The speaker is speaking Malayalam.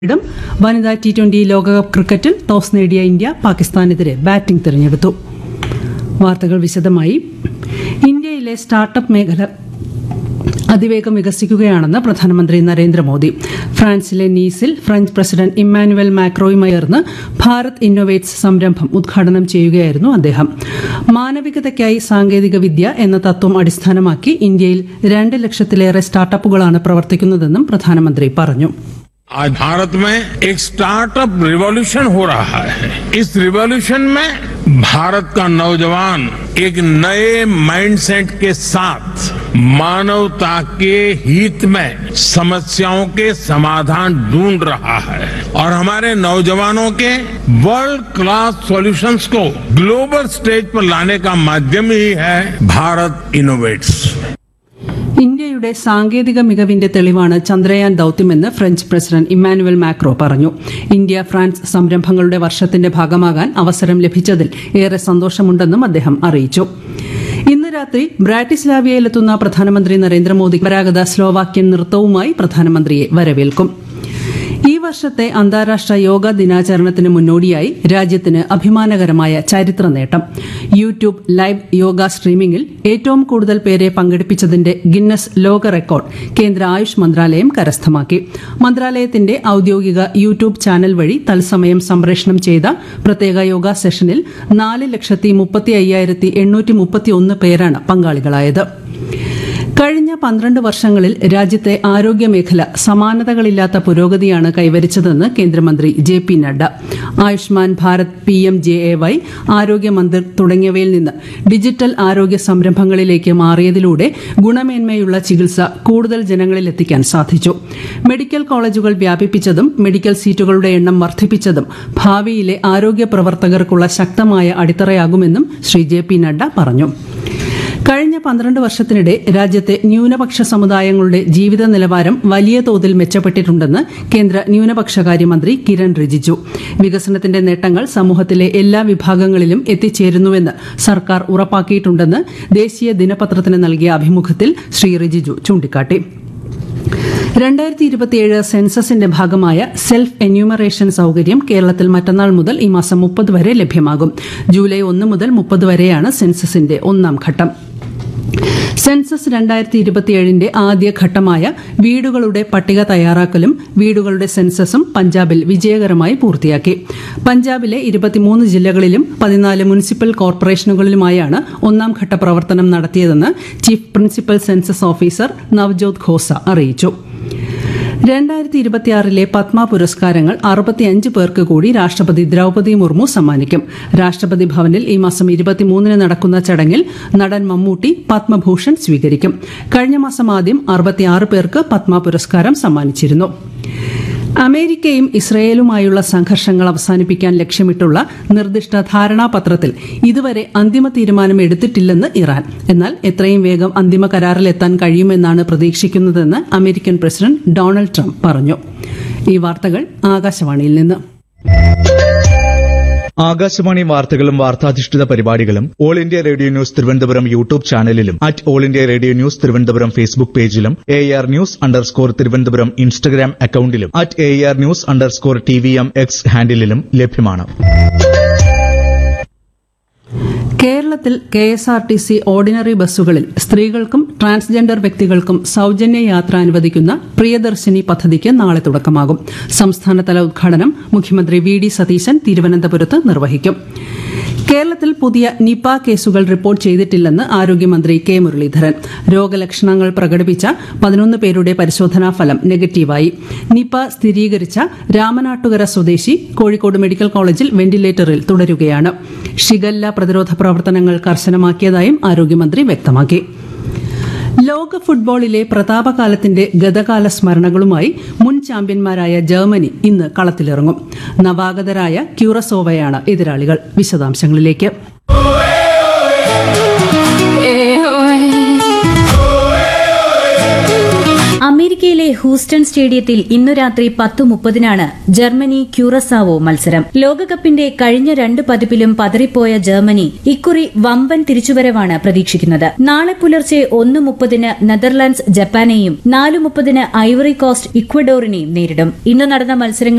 ഇടം വനിതാ ടി ട്വന്റി ലോകകപ്പ് ക്രിക്കറ്റിൽ ടോസ് നേടിയ ഇന്ത്യ പാകിസ്ഥാനെതിരെ ബാറ്റിംഗ് തിരഞ്ഞെടുത്തു വാർത്തകൾ വിശദമായി ഇന്ത്യയിലെ സ്റ്റാർട്ടപ്പ് മേഖല അതിവേഗം വികസിക്കുകയാണെന്ന് പ്രധാനമന്ത്രി നരേന്ദ്രമോദി ഫ്രാൻസിലെ നീസിൽ ഫ്രഞ്ച് പ്രസിഡന്റ് ഇമ്മാനുവൽ മാക്രോയുമായി ചേർന്ന് ഭാരത് ഇന്നൊവേറ്റ്സ് സംരംഭം ഉദ്ഘാടനം ചെയ്യുകയായിരുന്നു അദ്ദേഹം മാനവികതയ്ക്കായി സാങ്കേതിക വിദ്യ എന്ന തത്വം അടിസ്ഥാനമാക്കി ഇന്ത്യയിൽ രണ്ട് ലക്ഷത്തിലേറെ സ്റ്റാർട്ടപ്പുകളാണ് പ്രവർത്തിക്കുന്നതെന്നും പ്രധാനമന്ത്രി പറഞ്ഞു आज भारत में एक स्टार्टअप रिवॉल्यूशन हो रहा है इस रिवॉल्यूशन में भारत का नौजवान एक नए माइंडसेट के साथ मानवता के हित में समस्याओं के समाधान ढूंढ रहा है और हमारे नौजवानों के वर्ल्ड क्लास सॉल्यूशंस को ग्लोबल स्टेज पर लाने का माध्यम ही है भारत इनोवेट्स ഇന്ത്യയുടെ സാങ്കേതിക മികവിന്റെ തെളിവാണ് ചന്ദ്രയാൻ ദൌത്യമെന്ന് ഫ്രഞ്ച് പ്രസിഡന്റ് ഇമ്മാനുവൽ മാക്രോ പറഞ്ഞു ഇന്ത്യ ഫ്രാൻസ് സംരംഭങ്ങളുടെ വർഷത്തിന്റെ ഭാഗമാകാൻ അവസരം ലഭിച്ചതിൽ ഏറെ സന്തോഷമുണ്ടെന്നും അദ്ദേഹം അറിയിച്ചു ഇന്ന് രാത്രി ബ്രാറ്റിസ്ലാവിയയിലെത്തുന്ന പ്രധാനമന്ത്രി നരേന്ദ്രമോദി പരമ്പരാഗത സ്ലോവാക്യൻ നൃത്തവുമായി പ്രധാനമന്ത്രിയെ വരവേൽക്കും ഈ വർഷത്തെ അന്താരാഷ്ട്ര യോഗ ദിനാചരണത്തിന് മുന്നോടിയായി രാജ്യത്തിന് അഭിമാനകരമായ ചരിത്ര നേട്ടം യൂട്യൂബ് ലൈവ് യോഗ സ്ട്രീമിംഗിൽ ഏറ്റവും കൂടുതൽ പേരെ പങ്കെടുപ്പിച്ചതിന്റെ ഗിന്നസ് ലോക റെക്കോർഡ് കേന്ദ്ര ആയുഷ് മന്ത്രാലയം കരസ്ഥമാക്കി മന്ത്രാലയത്തിന്റെ ഔദ്യോഗിക യൂട്യൂബ് ചാനൽ വഴി തത്സമയം സംപ്രേഷണം ചെയ്ത പ്രത്യേക യോഗ സെഷനിൽ നാല് ലക്ഷത്തി മുപ്പത്തി അയ്യായിരത്തി എണ്ണൂറ്റി മുപ്പത്തി ഒന്ന് പേരാണ് പങ്കാളികളായത് കഴിഞ്ഞ പന്ത്രണ്ട് വർഷങ്ങളിൽ രാജ്യത്തെ ആരോഗ്യമേഖല സമാനതകളില്ലാത്ത പുരോഗതിയാണ് കൈവരിച്ചതെന്ന് കേന്ദ്രമന്ത്രി J P Nadda Ayushman Bharat P M J A Y Arogya Mandir തുടങ്ങിയവയിൽ നിന്ന് ഡിജിറ്റൽ ആരോഗ്യ സംരംഭങ്ങളിലേക്ക് മാറിയതിലൂടെ ഗുണമേന്മയുള്ള ചികിത്സ കൂടുതൽ ജനങ്ങളിൽ എത്തിക്കാൻ സാധിച്ചു മെഡിക്കൽ കോളേജുകൾ വ്യാപിപ്പിച്ചതും മെഡിക്കൽ സീറ്റുകളുടെ എണ്ണം വർദ്ധിപ്പിച്ചതും ഭാവിയിലെ ആരോഗ്യ പ്രവർത്തകർക്കുള്ള ശക്തമായ അടിത്തറയാകുമെന്നും ശ്രീ ജെ പി നഡ്ഡ പറഞ്ഞു കഴിഞ്ഞ പന്ത്രണ്ട് വർഷത്തിനിടെ രാജ്യത്തെ ന്യൂനപക്ഷ സമുദായങ്ങളുടെ ജീവിത നിലവാരം വലിയ തോതിൽ മെച്ചപ്പെട്ടിട്ടുണ്ടെന്ന് കേന്ദ്ര ന്യൂനപക്ഷകാര്യമന്ത്രി കിരൺ റിജിജു വികസനത്തിന്റെ നേട്ടങ്ങൾ സമൂഹത്തിലെ എല്ലാ വിഭാഗങ്ങളിലും എത്തിച്ചേരുന്നുവെന്ന് സർക്കാർ ഉറപ്പാക്കിയിട്ടുണ്ടെന്ന് ദേശീയ ദിനപത്രത്തിന് നൽകിയ അഭിമുഖത്തിൽ ശ്രീ റിജിജു ചൂണ്ടിക്കാട്ടി രണ്ടായിരത്തി ഇരുപത്തിയേഴ് സെൻസസിന്റെ ഭാഗമായ സെൽഫ് എന്യൂമറേഷൻ സൌകര്യം കേരളത്തിൽ മറ്റന്നാൾ മുതൽ ഈ മാസം മുപ്പത് വരെ ലഭ്യമാകും ജൂലൈ ഒന്ന് മുതൽ മുപ്പത് വരെയാണ് സെൻസസിന്റെ ഒന്നാം ഘട്ടം സെൻസസ് രണ്ടായിരത്തി ഇരുപത്തിയേഴിന്റെ ആദ്യ ഘട്ടമായ വീടുകളുടെ പട്ടിക തയ്യാറാക്കലും വീടുകളുടെ സെൻസസും പഞ്ചാബിൽ വിജയകരമായി പൂർത്തിയാക്കി പഞ്ചാബിലെ ഇരുപത്തിമൂന്ന് ജില്ലകളിലും പതിനാല് മുനിസിപ്പൽ കോർപ്പറേഷനുകളിലുമായാണ് ഒന്നാം ഘട്ട പ്രവർത്തനം നടത്തിയതെന്ന് chief principal census officer Navjot Khosa അറിയിച്ചു രണ്ടായിരത്തി ഇരുപത്തിയാറിലെ പത്മ പുരസ്കാരങ്ങൾ അറുപത്തിയഞ്ച് പേർക്ക് കൂടി രാഷ്ട്രപതി ദ്രൌപദി മുർമു സമ്മാനിക്കും രാഷ്ട്രപതി ഭവനിൽ ഈ മാസം ഇരുപത്തിമൂന്നിന് നടക്കുന്ന ചടങ്ങിൽ നടൻ മമ്മൂട്ടി പത്മഭൂഷൺ സ്വീകരിക്കും കഴിഞ്ഞ മാസം ആദ്യം അറുപത്തിയാറ് പേർക്ക് പത്മ പുരസ്കാരം സമ്മാനിച്ചിരുന്നു അമേരിക്കയും ഇസ്രയേലുമായുള്ള സംഘർഷങ്ങൾ അവസാനിപ്പിക്കാൻ ലക്ഷ്യമിട്ടുള്ള നിർദ്ദിഷ്ട ധാരണാപത്രത്തിൽ ഇതുവരെ അന്തിമ തീരുമാനം എടുത്തിട്ടില്ലെന്ന് ഇറാൻ എന്നാൽ എത്രയും വേഗം അന്തിമ കരാറിലെത്താൻ കഴിയുമെന്നാണ് പ്രതീക്ഷിക്കുന്നതെന്ന് അമേരിക്കൻ പ്രസിഡന്റ് ഡൊണാൾഡ് ട്രംപ് പറഞ്ഞു ഈ വാർത്തകൾ ആകാശവാണിയിൽ നിന്ന് ആകാശവാണി വാർത്തകളും വാർത്താധിഷ്ഠിത പരിപാടികളും all India radio news Thiruvananthapuram YouTube ചാനലിലും at all India radio news Thiruvananthapuram Facebook പേജിലും A R news underscore Thiruvananthapuram Instagram അക്കൌണ്ടിലും at A R news underscore T V M X ഹാൻഡിലും ലഭ്യമാണ് കേരളത്തിൽ K S R T C ordinary ബസ്സുകളിൽ സ്ത്രീകൾക്കും ട്രാൻസ്ജെൻഡർ വ്യക്തികൾക്കും സൌജന്യ യാത്ര അനുവദിക്കുന്ന പ്രിയദർശിനി പദ്ധതിക്ക് നാളെ തുടക്കമാകും സംസ്ഥാനതല ഉദ്ഘാടനം മുഖ്യമന്ത്രി വി ഡി സതീശൻ തിരുവനന്തപുരത്ത് നിർവഹിക്കും കേരളത്തിൽ പുതിയ നിപ കേസുകൾ റിപ്പോർട്ട് ചെയ്തിട്ടില്ലെന്ന് ആരോഗ്യമന്ത്രി കെ മുരളീധരൻ രോഗലക്ഷണങ്ങൾ പ്രകടിപ്പിച്ച പതിനൊന്ന് പേരുടെ പരിശോധനാ ഫലം നെഗറ്റീവായി നിപ സ്ഥിരീകരിച്ച രാമനാട്ടുകര സ്വദേശി കോഴിക്കോട് മെഡിക്കൽ കോളേജിൽ വെന്റിലേറ്ററിൽ തുടരുകയാണ് ഷിഗല്ല പ്രതിരോധ പ്രവർത്തനങ്ങൾ കർശനമാക്കിയതായും ആരോഗ്യമന്ത്രി വ്യക്തമാക്കി ലോക ഫുട്ബോളിലെ പ്രതാപകാലത്തിന്റെ ഗതകാല സ്മരണകളുമായി മുൻ ചാമ്പ്യന്മാരായ ജർമ്മനി ഇന്ന് കളത്തിലിറങ്ങും നവാഗതരായ ക്യൂറസോവയാണ് എതിരാളികൾ വിശദാംശങ്ങളിലേക്ക് അമേരിക്കയിലെ ഹൂസ്റ്റൺ സ്റ്റേഡിയത്തിൽ ഇന്നു രാത്രി പത്തു മുപ്പതിനാണ് ജർമ്മനി ക്യൂറസാവോ മത്സരം ലോകകപ്പിന്റെ കഴിഞ്ഞ രണ്ട് പതിപ്പിലും പതറിപ്പോയ ജർമ്മനി ഇക്കുറി വമ്പൻ തിരിച്ചുവരവാണ് പ്രതീക്ഷിക്കുന്നത് നാളെ പുലർച്ചെ ഒന്ന് മുപ്പതിന് നെതർലാൻഡ്സ് ജപ്പാനെയും നാല് മുപ്പതിന് ഐവറി കോസ്റ്റ് ഇക്വഡോറിനെയും നേരിടും ഇന്ന് നടന്ന മത്സരങ്ങൾ